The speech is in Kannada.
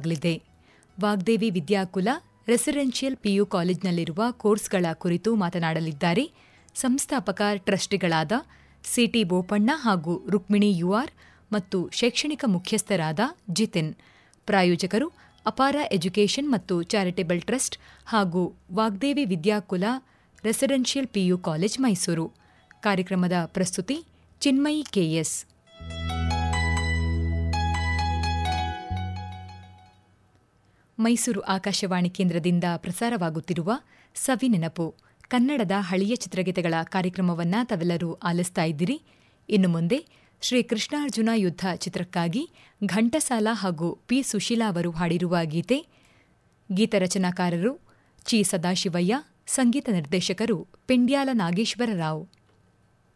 ಪ್ರಸಾರವಾಗಲಿದೆ ವಾಗ್ದೇವಿ ವಿದ್ಯಾಕುಲ ರೆಸಿಡೆನ್ಷಿಯಲ್ ಪಿಯು ಕಾಲೇಜಿನಲ್ಲಿರುವ ಕೋರ್ಸ್ಗಳ ಕುರಿತು ಮಾತನಾಡಲಿದ್ದಾರೆ ಸಂಸ್ಥಾಪಕ ಟ್ರಸ್ಟಿಗಳಾದ ಸಿಟಿ ಬೋಪಣ್ಣ ಹಾಗೂ ರುಕ್ಮಿಣಿ ಯುಆರ್ ಮತ್ತು ಶೈಕ್ಷಣಿಕ ಮುಖ್ಯಸ್ಥರಾದ ಜಿತಿನ್ ಪ್ರಾಯೋಜಕರು ಅಪಾರ ಎಜುಕೇಷನ್ ಮತ್ತು ಚಾರಿಟೇಬಲ್ ಟ್ರಸ್ಟ್ ಹಾಗೂ Vagdevi Vidyakula residential PU college Mysuru ಕಾರ್ಯಕ್ರಮದ ಪ್ರಸ್ತುತಿ ಚಿನ್ಮಯಿ ಕೆಎಸ್ ಮೈಸೂರು ಆಕಾಶವಾಣಿ ಕೇಂದ್ರದಿಂದ ಪ್ರಸಾರವಾಗುತ್ತಿರುವ ಸವಿ ನೆನಪು ಕನ್ನಡದ ಹಳೆಯ ಚಿತ್ರಗೀತೆಗಳ ಕಾರ್ಯಕ್ರಮವನ್ನ ತಾವೆಲ್ಲರೂ ಆಲಿಸ್ತಾ ಇದ್ದೀರಿ ಇನ್ನು ಮುಂದೆ ಶ್ರೀ ಕೃಷ್ಣಾರ್ಜುನ ಯುದ್ಧ ಚಿತ್ರಕ್ಕಾಗಿ ಘಂಟಸಾಲ ಹಾಗೂ ಪಿ ಸುಶೀಲಾ ಅವರು ಹಾಡಿರುವ ಗೀತೆ ಗೀತರಚನಾಕಾರರು ಚಿ ಸದಾಶಿವಯ್ಯ ಸಂಗೀತ ನಿರ್ದೇಶಕರು ಪೆಂಡ್ಯಾಲ ನಾಗೇಶ್ವರ ರಾವ್